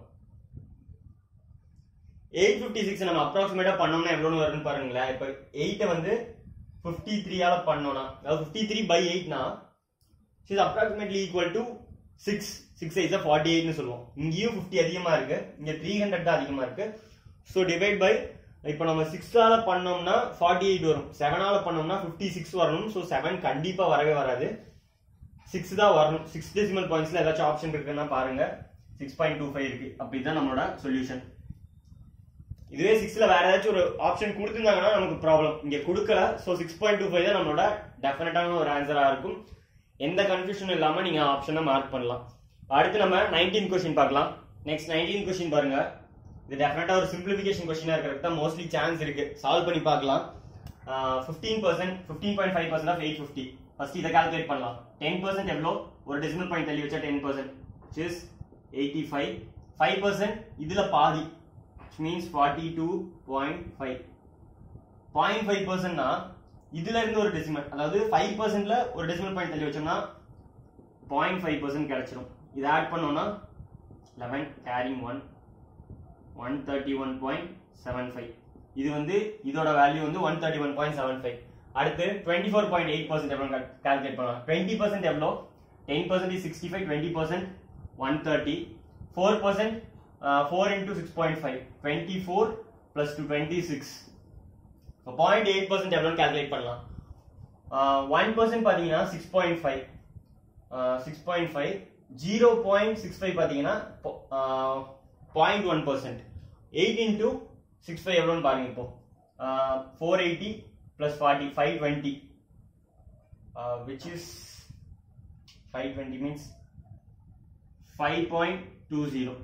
எயிட் ஃபிஃப்டி சிக்ஸ் நம்ம அப்ராக்சிமேட்டா பண்ணோம்னா எவ்வளோன்னு வரும்னு பாருங்களேன் இப்போ எயிட்டை வந்து ஃபிஃப்டி த்ரீயால பண்ணோம்னா அதாவது ஃபிஃப்டி த்ரீ பை எயிட்னா is approximately equal to six six eights forty எயிட்னு சொல்லுவோம் இங்கேயும் ஃபிஃப்டி அதிகமா இருக்கு இங்க த்ரீ ஹண்ட்ரட் தான் அதிகமா இருக்கு ஸோ டிவைட் பை இப்போ நம்ம சிக்ஸால பண்ணோம்னா ஃபார்ட்டி எயிட் வரும் செவனால பண்ணோம்னா ஃபிஃப்டி சிக்ஸ் வரணும் ஸோ செவன் கண்டிப்பா வரவே வராது சிக்ஸ் தான் வரணும் சிக்ஸ் டெசிமல் பாயிண்ட்ஸ்ல ஏதாச்சும் ஆப்ஷன் இருக்குன்னா பாருங்க சிக்ஸ் பாயிண்ட் டூ ஃபைவ் இருக்கு அப்ப இதுதான் நம்மளோட சொல்யூஷன் இதுவே சிக்ஸ்ல வேற ஏதாச்சும் ஒரு ஆப்ஷன் கொடுத்துருந்தாங்கன்னா நமக்கு ப்ராப்ளம் இங்க கொடுக்கல so six point two five தான் நம்மளோட டெஃபினட்டான ஒரு ஆன்சரா இருக்கும் எந்த கன்ஃபியூஷனும் இல்லாம நீங்க ஆப்ஷனை மார்க் பண்ணலாம் அடுத்து நம்ம நைன்டீன் கொஸ்டின் பார்க்கலாம் நெக்ஸ்ட் நைன்டீன் கொஸ்டின் பாருங்க இது டெஃபினட்டா ஒரு சிம்பிளிஃபிகேஷன் கொஸ்டினா இருக்கிறது தான் மோஸ்ட்லி சான்ஸ் இருக்கு சால்வ் பண்ணி பார்க்கலாம் fifteen percent fifteen point five percent of eight fifty first இதை கால்குலேட் பண்ணலாம் டென் பர்சன்ட் எவ்வளோ ஒரு டெசிமல் பாயிண்ட் தள்ளி வச்சா ten percent is eighty five five percent இதுல பாதி means forty two point five point five பர்சன்ட்னா இதுல இருந்து ஒரு டெசிமல் அதாவது ஃபைவ் பர்சன்ட்ல ஒரு டெசிமல் பாயிண்ட் தள்ளி வச்சோம்னா பாயிண்ட் ஃபைவ் பர்சன்ட் கிடைச்சிடும் இதை ஆட் பண்ணோம்னா eleven carrying one one thirty one point seven five இது வந்து இதோட வேல்யூ வந்து one thirty one point seven five அடுத்து twenty four point eight percent எவ்வளோ கால்குலேட் பண்ணலாம் டுவெண்ட்டி பர்சன்ட் எவ்வளோ ten percent sixty five twenty percent one thirty four percent four into six point five twenty four plus two twenty six point eight percent எவ்வளோன்னு calculate பண்ணலாம் one percent பார்த்தீங்கன்னா six point five six point five zero point six five பார்த்தீங்கன்னா point one percent eight into six five எவ்வளோன்னு பாருங்க இப்போ four eighty plus forty five twenty which is five twenty means five point two zero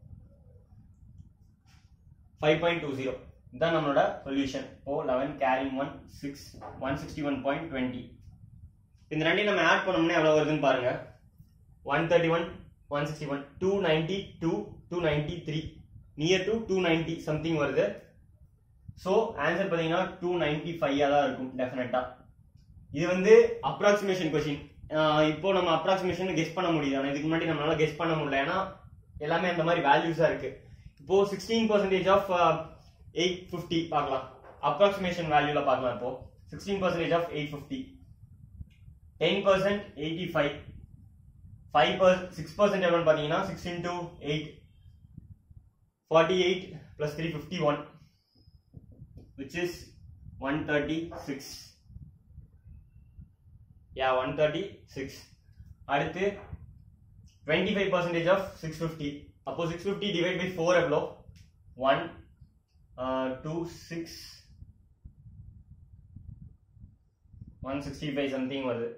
five point two zero இதுதான் நம்மளோட solution oh eleven carrying one six one sixty one point twenty இந்த ரெண்டையும் நம்ம add பண்ணோம்னா எவ்வளோ வருதுன்னு பாருங்க one thirty one one sixty one two ninety two two ninety three near to two ninety something வருது ஸோ ஆன்சர் பார்த்தீங்கன்னா two ninety five தான் இருக்கும் டெஃபினட்டா இது வந்து அப்ராக்சிமேஷன் கொஸ்டின் இப்போ நம்ம அப்ராக்சிமேஷன் கெஸ் பண்ண முடியுது ஆனால் இதுக்கு முன்னாடி நம்மளால கெஸ் பண்ண முடியல ஏன்னா எல்லாமே அந்த மாதிரி வேல்யூஸா இருக்கு இப்போ sixteen percentage of eight fifty பார்க்கலாம் அப்ராக்சிமேஷன் வேல்யூல பார்க்கலாம் இப்போ sixteen percentage of eight fifty ten percent eighty five five percent six percent எவ்வளோன்னு பார்த்தீங்கன்னா six into eight forty eight plus three fifty one which is one thirty six yeah one thirty six அடுத்து twenty five percentage of six fifty அப்போ six fifty divide by four எவ்வளோ one two six one sixty five something வருது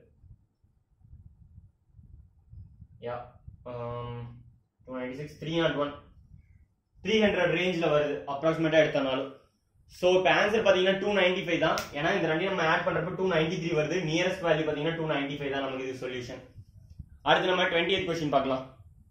யா two ninety six three nought one three hundred ரேஞ்சில் வருது அப்ராக்சிமேட்டாக எடுத்தனாலும் so இப்போ answer பார்த்தீங்கன்னா டூ நைன்டி ஃபைவ் தான் ஏன்னா இந்த ரெண்டையும் நம்ம ஆட் பண்ணுறப்ப டூ நைன்டி த்ரீ வருது நியரஸ்ட் வேல்யூ பார்த்தீங்கன்னா டூ நைன்டி ஃபைவ் தான் நமக்கு இது சொல்யூஷன் அடுத்து நம்ம டுவெண்ட்டி எய்த் கொஸ்டின் பார்க்கலாம்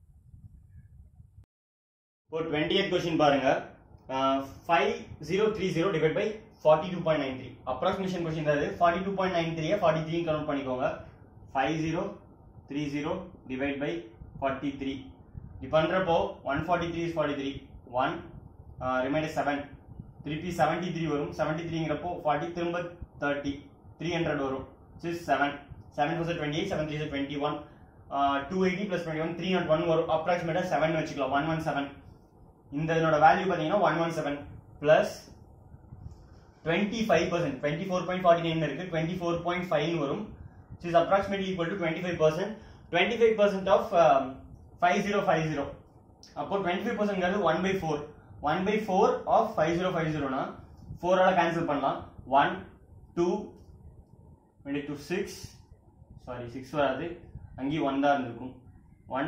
இப்போ டுவெண்ட்டி எய்த் கொஸ்டின் பாருங்க five zero three zero divide by forty two point nine three approximation question தான் forty two point nine three forty three count பண்ணிக்கோங்க five zero three zero divide by forty three இப்போ பண்ணுறப்போ one forty three is forty three one remainder seven திருப்பி seventy three வரும் seventy த்ரீங்கிறப்போ forty திரும்ப thirty three hundred வரும் six seven seven four twenty eight seven three twenty one two eighty plus twenty one three nought one வரும் அப்ராக்சிமேட்டாக seven வச்சுக்கலாம் one one seven இந்த இதனோட வேல்யூ பார்த்தீங்கன்னா one one seven plus twenty five percent twenty four point forty nine இருக்கு twenty four point five வரும் is approximately equal to twenty five percent twenty five percent of five zero five zero அப்போ twenty five பர்சன்ட்ங்கிறது one by four one by four of five zero five ஜீரோனா ஃபோரால் cancel பண்ணலாம் one two twenty two six sorry six வராது அங்கேயும் one தான் இருந்திருக்கும் one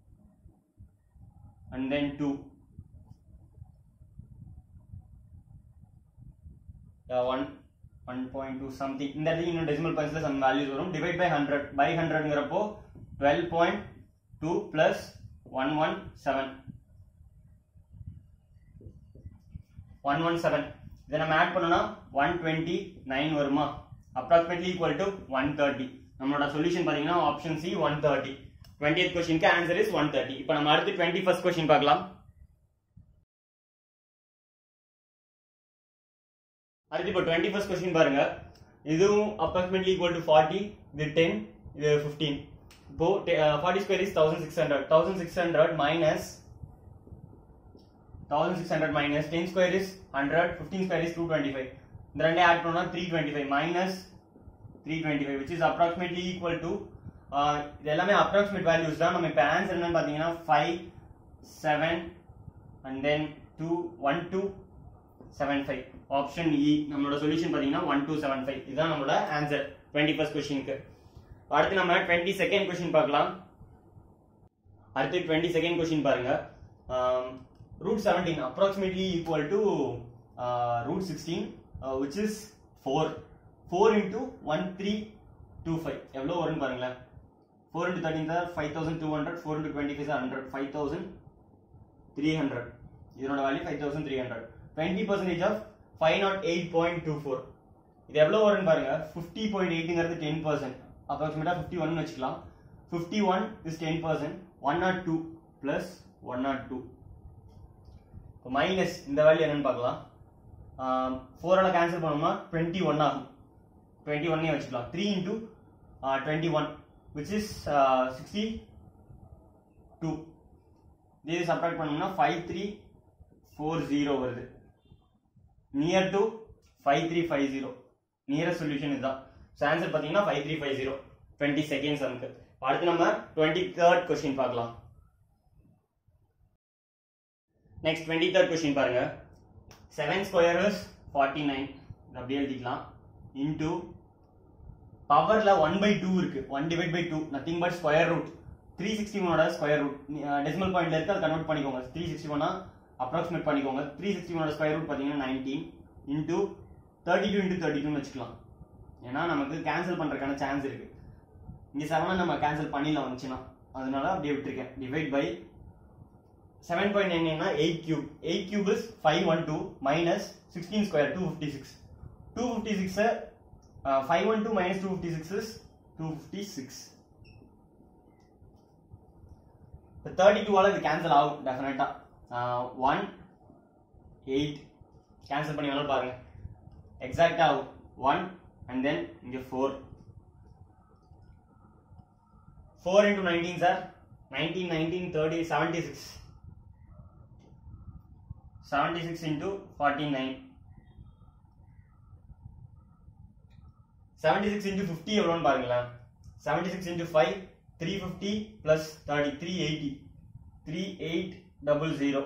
and then two one one point two something இந்த இடத்துல இன்னும் டெசிமல் பாயிண்ட்ஸ்ல சம் வேல்யூஸ் வரும் டிவைட் பை ஹண்ட்ரட் பை ஹண்ட்ரட்ங்கிறப்போ twelve point two plus one one seven one one seven இதை நம்ம ஆட் பண்ணோம்னா ஒன் டுவெண்ட்டி நைன் வருமா approximately equal to one thirty நம்மளோட சொல்யூஷன் பார்த்தீங்கன்னா option C one thirty twenty eighth கொஸ்டினுக்கு answer is one thirty இப்போ நம்ம அடுத்து டுவெண்ட்டி ஃபர்ஸ்ட் கொஸ்டின் பார்க்கலாம் அடுத்து இப்போ டுவெண்ட்டி ஃபர்ஸ்ட் கொஸ்டின் பாருங்க இதுவும் அப்ராக்சிமேட்லி ஈக்குவல் டு ஃபார்ட்டி இது டென் இது ஃபிஃப்டீன் இப்போ forty square is thousand six hundred thousand six hundred minus thousand six hundred minus ten square is hundred fifteen square is two twenty five இந்த ரெண்டே add பண்ணோம்னா three twenty five minus three twenty five which is approximately equal to இது எல்லாமே approximate values தான் நம்ம இப்போ answer என்னன்னு பார்த்தீங்கன்னா five seven and then two one two seven five option E நம்மளோட சொல்யூஷன் பார்த்தீங்கன்னா ஒன் டூ செவன் ஃபைவ் இதுதான் நம்மளோட ஆன்சர் டுவெண்ட்டி ஃபர்ஸ்ட் கொஸ்டினுக்கு அடுத்து நம்ம டுவெண்ட்டி செகண்ட் கொஸ்டின் பார்க்கலாம் அடுத்து டுவெண்ட்டி செகண்ட் கொஸ்டின் பாருங்க root seventeen approximately equal to root sixteen which is four four into one three two five எவ்வளோ வரும்னு பாருங்களேன் four into thirteen sir five thousand two hundred four into twenty five sir hundred five thousand three hundred இதனோட value five thousand three hundred twenty percentage of five not eight point two four இது எவ்வளோ வரும்னு பாருங்க fifty point எயிட்டுங்கிறது ten percent அப்ராக்சிமேட்டாக fifty one வச்சுக்கலாம் fifty one is ten percent one not two plus one not two இப்போ minus இந்த value என்னன்னு பார்க்கலாம் ஃபோரால் கேன்சல் பண்ணோம்னா டுவெண்ட்டி ஒன் ஆகும் டுவெண்ட்டி ஒன்னே வச்சுக்கலாம் three into twenty one which is sixty two இது சப்ராக்ட் பண்ணோம்னா ஃபைவ் த்ரீ ஃபோர் ஜீரோ வருது near to five three five zero nearest solution இதுதான் ஸோ ஆன்சர் பார்த்தீங்கன்னா five three five zero twenty seconds நமக்கு அடுத்து நம்ம டுவெண்ட்டி தேர்ட் கொஸ்டின் பார்க்கலாம் next twenty third question பாருங்க seven square is forty nine அப்படியே எழுதிக்கலாம் இன்டூ பவர்ல ஒன் பை டூ இருக்கு one divide by two nothing but square root three sixty ஒனோட ஸ்கொயர் ரூட் டெசிமல் பாயிண்ட்ல இருக்கு அதை கன்வெர்ட் பண்ணிக்கோங்க த்ரீ சிக்ஸ்டி ஒன்னா அப்ராக்சிமேட் பண்ணிக்கோங்க த்ரீ சிக்ஸ்டி ஒனோட ஸ்கொயர் ரூட் பார்த்தீங்கன்னா nineteen into thirty two into thirty டூன்னு வச்சுக்கலாம் ஏன்னா நமக்கு கேன்சல் பண்றதுக்கான சான்ஸ் இருக்கு இங்க செவனை நம்ம கேன்சல் பண்ணிடலாம் வந்துச்சுன்னா அதனால அப்படியே விட்டுருக்கேன் டிவைட் பை செவன் பாயிண்ட் நைன்னா eight cube eight cube is five one two minus sixteen square two fifty six two fifty six five one two minus two fifty six is two fifty six thirty டூவால் இது cancel ஆகும் டெஃபினட்டா one eight cancel பண்ணி வேணாலும் பாருங்க எக்ஸாக்டா ஆகும் one and then இங்க four four into nineteen sir nineteen nineteen thirty seventy six seventy six into forty nine seventy six into fifty எவ்வளோன்னு பாருங்களேன் seventy six into five three fifty plus thirty three eighty three eight double zero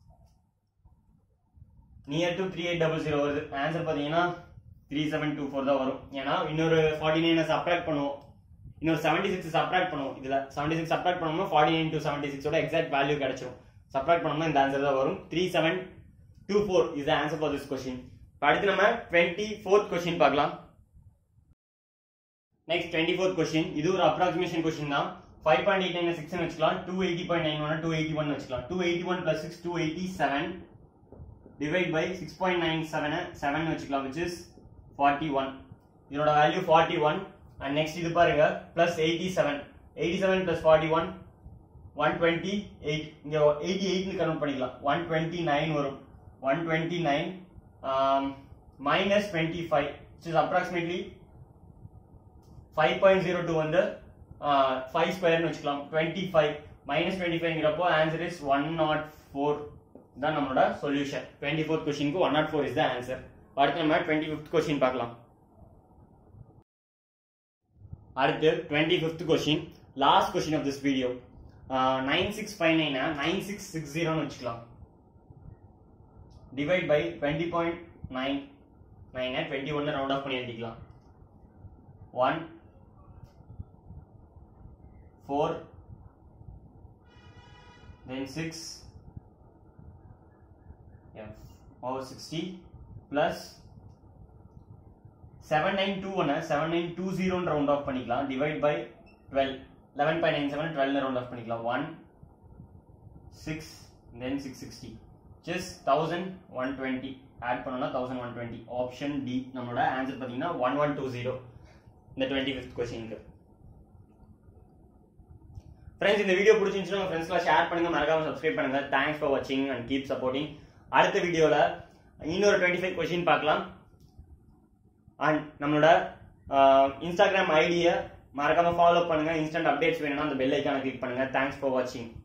near to three eight double zero வருது answer பார்த்தீங்கன்னா three seven two four தான் வரும் ஏன்னா இன்னொரு forty நைனை subtract பண்ணுவோம் இன்னொரு செவன்டி சிக்ஸ் சப்ராக்ட் பண்ணுவோம் இதில் செவன்டி சிக்ஸ் சப்ராக்ட் பண்ணோம்னா ஃபார்ட்டி நைன் டு செவன்டி சிக்ஸோட எக்ஸாக்ட் வேல்யூ கிடைச்சிரும் சப்ராக்ட் பண்ணோம்னா இந்த ஆன்சர் தான் வரும் three seven two four is answer for this question அடுத்து நம்ம டுவெண்ட்டி ஃபோர்த் கொஸ்டின் பார்க்கலாம் நெக்ஸ்ட் டுவெண்ட்டி ஃபோர்த் கொஸ்டின் இது ஒரு அப்ராக்சிமேஷன் கொஸ்டின் தான் five point eight nine six வச்சுக்கலாம் two eighty point nine one two eighty one வச்சுக்கலாம் two eighty one plus six two eighty seven divide by six point nine seven seven வச்சுக்கலாம் which is forty one இதோட value forty one and next இது பாருங்க plus eighty seven eighty seven plus forty one one twenty eight இங்கே eighty எயிட்னு convert பண்ணிக்கலாம் one twenty nine வரும் one twenty nine minus twenty five is approximately five point zero two வந்து five ஸ்கொயர்னு வச்சுக்கலாம் twenty five minus twenty ஃபைவ்ங்கிறப்போ answer is one not four தான் நம்மளோட சொல்யூஷன் டுவெண்ட்டி ஃபோர்த் கொஸ்டினுக்கு one not four is the answer அடுத்து நம்ம twenty fifth question பார்க்கலாம் அடுத்து twenty fifth question last question of this video nine six five நைனா nine six six ஜீரோன்னு வச்சுக்கலாம் divide by twenty point nine நைனை twenty ஒன்னு ரவுண்ட் ஆஃப் பண்ணி எழுதிக்கலாம் one four then 6 yeah, over 60 plus 7921 7920 round off பண்ணிக்கலாம் divide by 12 11.97 12 round off பண்ணிக்கலாம் 1 6 then 660 just 1120 add பண்ணோம்னா 1120 option D நம்மளோட ஆன்சர் பாத்தீங்கன்னா 1120 இந்த 25th கொஸ்டினுக்கு ஃப்ரெண்ட்ஸ் இந்த வீடியோ பிடிச்சிருந்துச்சுன்னா உங்க ஃப்ரெண்ட்ஸ்லாம் ஷேர் பண்ணுங்க மறக்காம சப்ஸ்கிரைப் பண்ணுங்க தேங்க்ஸ் ஃபார் வாட்சிங் அண்ட் கீப் சப்போர்ட்டிங் அடுத்த வீடியோல இன்னொரு டுவெண்ட்டி ஃபைவ் கொஸ்டின் பார்க்கலாம் அண்ட் நம்மளோட இன்ஸ்டாகிராம் ஐடியை மறக்காம ஃபாலோ பண்ணுங்க இன்ஸ்டன்ட் அப்டேட்ஸ் வேணும்னா அந்த பெல் ஐக்கான கிளிக் பண்ணுங்க தேங்க்ஸ் ஃபார் வாட்சிங்